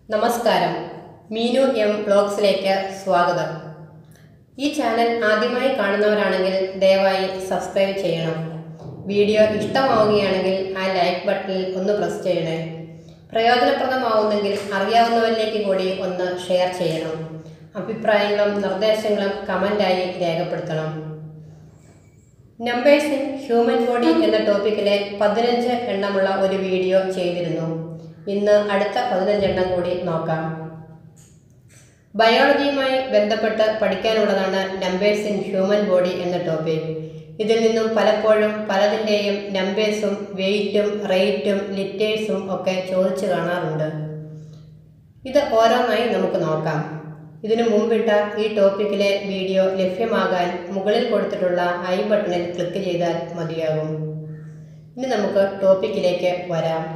നമസ്കാരം മീനു എം ബ്ലോഗ്സിലേക്ക് സ്വാഗതം ഈ ചാനൽ ആദ്യമായി കാണുന്നവരാണെങ്കിൽ ദയവായി സബ്സ്ക്രൈബ് ചെയ്യണം വീഡിയോ ഇഷ്ടമാവുകയാണെങ്കിൽ ആ ലൈക്ക് ബട്ടണിൽ ഒന്ന് പ്രസ് ചെയ്യണേ പ്രയോജനപ്രദമാവുന്നെങ്കിൽ അറിയാവുന്നവരിലേക്ക് കൂടി ഒന്ന് ഷെയർ ചെയ്യണം അഭിപ്രായങ്ങളും നിർദ്ദേശങ്ങളും കമൻ്റായി രേഖപ്പെടുത്തണം നമ്പേഴ്സ് ഇൻ ഹ്യൂമൻ ബോഡി എന്ന ടോപ്പിക്കിലെ പതിനഞ്ച് എണ്ണമുള്ള ഒരു വീഡിയോ ചെയ്തിരുന്നു ഇന്ന് അടുത്ത പതിനഞ്ചെണ്ണം കൂടി നോക്കാം ബയോളജിയുമായി ബന്ധപ്പെട്ട് പഠിക്കാനുള്ളതാണ് നമ്പേഴ്സ് ഇൻ ഹ്യൂമൻ ബോഡി എന്ന ടോപ്പിക് ഇതിൽ നിന്നും പലപ്പോഴും പലതിൻ്റെയും നമ്പേഴ്സും വെയിറ്റും റേറ്റും ലിറ്റേഴ്സും ഒക്കെ ചോദിച്ചു കാണാറുണ്ട് ഇത് ഓരോന്നായി നമുക്ക് നോക്കാം ഇതിനു മുമ്പിട്ട ഈ ടോപ്പിക്കിലെ വീഡിയോ ലഭ്യമാകാൻ മുകളിൽ കൊടുത്തിട്ടുള്ള ഐ ബട്ടണിൽ ക്ലിക്ക് ചെയ്താൽ മതിയാകും ഇനി നമുക്ക് ടോപ്പിക്കിലേക്ക് വരാം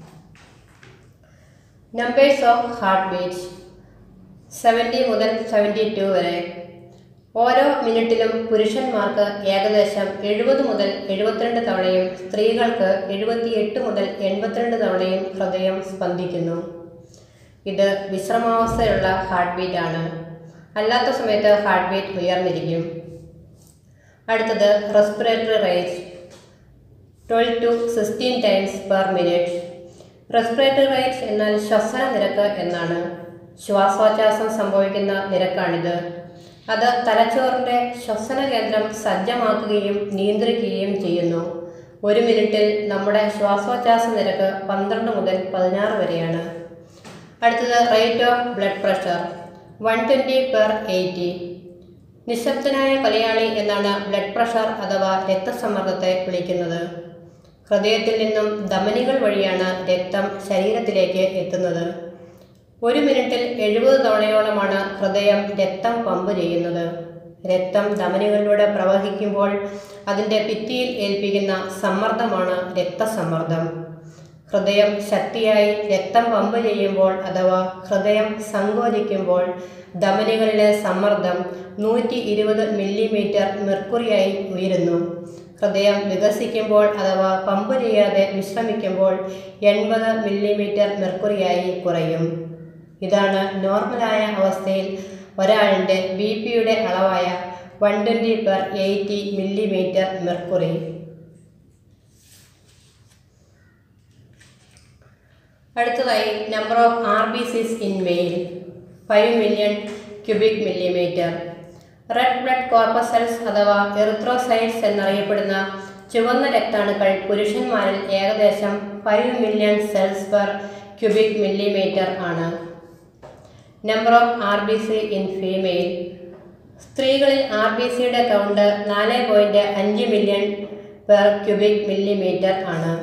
numbers of heart beats seventy മുതൽ സെവൻറ്റി ടു വരെ ഓരോ മിനിറ്റിലും പുരുഷന്മാർക്ക് ഏകദേശം എഴുപത് മുതൽ എഴുപത്തിരണ്ട് തവണയും സ്ത്രീകൾക്ക് എഴുപത്തിയെട്ട് മുതൽ എൺപത്തിരണ്ട് തവണയും ഹൃദയം സ്പന്ദിക്കുന്നു ഇത് വിശ്രമാവസ്ഥയിലുള്ള ഹാർട്ട് ബീറ്റ് ആണ് അല്ലാത്ത സമയത്ത് ഹാർട്ട് ബീറ്റ് ഉയർന്നിരിക്കും അടുത്തത് respiratory rate twelve to sixteen times per minute respiratory rate എന്നാൽ ശ്വസന നിരക്ക് എന്നാണ് ശ്വാസോച്ഛ്വാസം സംഭവിക്കുന്ന നിരക്കാണിത് അത് തലച്ചോറിൻ്റെ ശ്വസന കേന്ദ്രം സജ്ജമാക്കുകയും നിയന്ത്രിക്കുകയും ചെയ്യുന്നു ഒരു മിനിറ്റിൽ നമ്മുടെ ശ്വാസോച്ഛ്വാസ നിരക്ക് പന്ത്രണ്ട് മുതൽ പതിനാറ് വരെയാണ് അടുത്തത് rate of blood pressure one twenty per eighty നിശബ്ദനായ കൊലയാളി എന്നാണ് ബ്ലഡ് പ്രഷർ അഥവാ രക്തസമ്മർദ്ദത്തെ വിളിക്കുന്നത് ഹൃദയത്തിൽ നിന്നും ധമനികൾ വഴിയാണ് രക്തം ശരീരത്തിലേക്ക് എത്തുന്നത് ഒരു മിനിറ്റിൽ എഴുപത് തവണയോളമാണ് ഹൃദയം രക്തം പമ്പ് ചെയ്യുന്നത് രക്തം ധമനികളിലൂടെ പ്രവഹിക്കുമ്പോൾ അതിൻ്റെ ഭിത്തിയിൽ ഏൽപ്പിക്കുന്ന സമ്മർദ്ദമാണ് രക്തസമ്മർദ്ദം ഹൃദയം ശക്തിയായി രക്തം പമ്പ് ചെയ്യുമ്പോൾ അഥവാ ഹൃദയം സങ്കോചിക്കുമ്പോൾ ധമനികളിലെ സമ്മർദ്ദം നൂറ്റി ഇരുപത് മില്ലിമീറ്റർ മെർക്കുറിയായി ഉയരുന്നു ഹൃദയം വികസിക്കുമ്പോൾ അഥവാ പമ്പ് ചെയ്യാതെ വിശ്രമിക്കുമ്പോൾ എൺപത് മില്ലിമീറ്റർ മെർക്കുറിയായി കുറയും ഇതാണ് നോർമലായ അവസ്ഥയിൽ ഒരാളിൻ്റെ ബി പിയുടെ അളവായ one twenty per eighty millimetre mercury അടുത്തതായി number of R B Cs in male five million cubic millimetre red blood corpuscles അഥവാ എറിത്രോസൈറ്റ്സ് എന്നറിയപ്പെടുന്ന ചുവന്ന രക്താണുക്കൾ പുരുഷന്മാരിൽ ഏകദേശം five million cells per cubic millimetre ആണ് number of R B C in female സ്ത്രീകളിൽ R B സിയുടെ കൗണ്ട് നാല് പോയിൻറ്റ് അഞ്ച് മില്യൺ പെർ ക്യൂബിക് മില്ലിമീറ്റർ ആണ്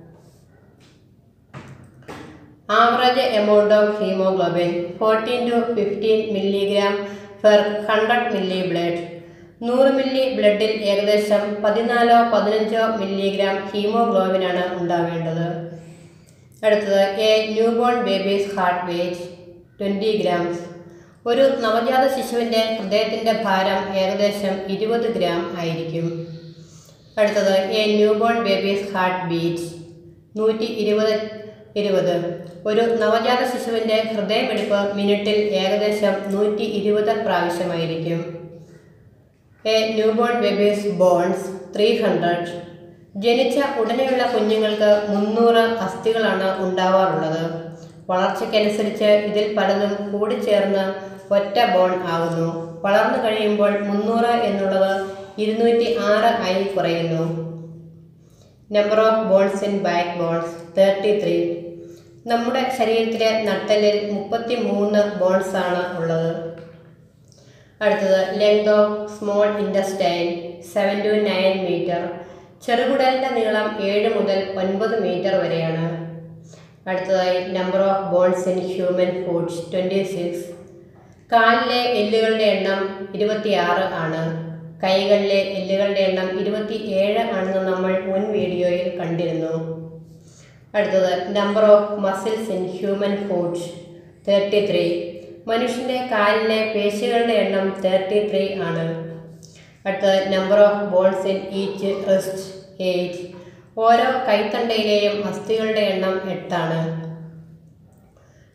average amount of haemoglobin fourteen to fifteen milligram per hundred milli blood നൂറ് milli ബ്ലഡിൽ ഏകദേശം പതിനാലോ പതിനഞ്ചോ മില്ലിഗ്രാം ഹീമോഗ്ലോബിനാണ് ഉണ്ടാവേണ്ടത് അടുത്തത് a newborn baby's heart weight twenty grams ഒരു നവജാത ശിശുവിൻ്റെ ഹൃദയത്തിൻ്റെ ഭാരം ഏകദേശം ഇരുപത് ഗ്രാം ആയിരിക്കും അടുത്തത് a newborn baby's heart beat നൂറ്റി ഇരുപത് ഇരുപത് ഒരു നവജാത ശിശുവിൻ്റെ ഹൃദയമിടിപ്പ് മിനിറ്റിൽ ഏകദേശം നൂറ്റി ഇരുപത് പ്രാവശ്യമായിരിക്കും a newborn baby's bones three hundred ജനിച്ച ഉടനെയുള്ള കുഞ്ഞുങ്ങൾക്ക് മുന്നൂറ് അസ്ഥികളാണ് ഉണ്ടാവാറുള്ളത് വളർച്ചയ്ക്കനുസരിച്ച് ഇതിൽ പലതും കൂടിച്ചേർന്ന് ഒറ്റ ബോൺ ആകുന്നു വളർന്നു കഴിയുമ്പോൾ മുന്നൂറ് എന്നുള്ളത് ഇരുന്നൂറ്റി ആറ് ആയി കുറയുന്നു number of bones in back bones thirty three നമ്മുടെ ശരീരത്തിലെ നട്ടലിൽ മുപ്പത്തി മൂന്ന് ബോൺസ് ആണ് ഉള്ളത് അടുത്തത് length of small intestine seven to nine metre ചെറുകുടലിൻ്റെ നീളം ഏഴ് മുതൽ ഒൻപത് മീറ്റർ വരെയാണ് അടുത്തതായി number of bones in human foots twenty six കാലിലെ എല്ലുകളുടെ എണ്ണം ഇരുപത്തിയാറ് ആണ് കൈകളിലെ എല്ലുകളുടെ എണ്ണം ഇരുപത്തി ഏഴ് ആണെന്ന് നമ്മൾ മുൻ വീഡിയോയിൽ കണ്ടിരുന്നു അടുത്തത് number of muscles in human foots thirty three മനുഷ്യൻ്റെ കാലിലെ പേശികളുടെ എണ്ണം തേർട്ടി ത്രീ ആണ് അടുത്തത് number of bones in each wrist eight ഓരോ കൈത്തണ്ടയിലെയും അസ്ഥികളുടെ എണ്ണം എട്ടാണ്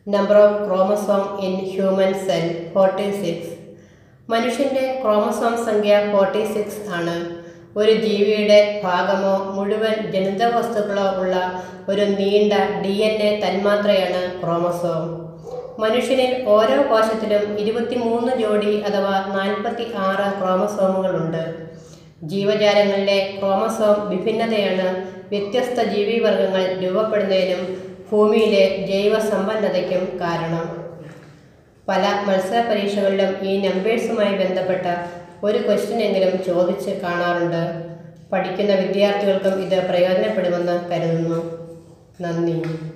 number of chromosome in human cell forty six മനുഷ്യൻ്റെ ക്രോമസോം സംഖ്യ ഫോർട്ടി സിക്സ് ആണ് ഒരു ജീവിയുടെ ഭാഗമോ മുഴുവൻ ജനിതക വസ്തുക്കളോ ഉള്ള ഒരു നീണ്ട ഡി എൻ എ തന്മാത്രയാണ് ക്രോമസോം മനുഷ്യനിൽ ഓരോ കോശത്തിലും ഇരുപത്തിമൂന്ന് ജോഡി അഥവാ നാൽപ്പത്തി ആറ് ക്രോമസോമുകളുണ്ട് ജീവജാലങ്ങളിലെ ക്രോമസോം വിഭിന്നതയാണ് വ്യത്യസ്ത ജീവിവർഗങ്ങൾ രൂപപ്പെടുന്നതിനും ഭൂമിയിലെ ജൈവ സമ്പന്നതയ്ക്കും കാരണം പല മത്സര പരീക്ഷകളിലും ഈ നമ്പേഴ്സുമായി ബന്ധപ്പെട്ട ഒരു ക്വസ്റ്റ്യനെങ്കിലും ചോദിച്ച് കാണാറുണ്ട് പഠിക്കുന്ന വിദ്യാർത്ഥികൾക്കും ഇത് പ്രയോജനപ്പെടുമെന്ന് കരുതുന്നു നന്ദി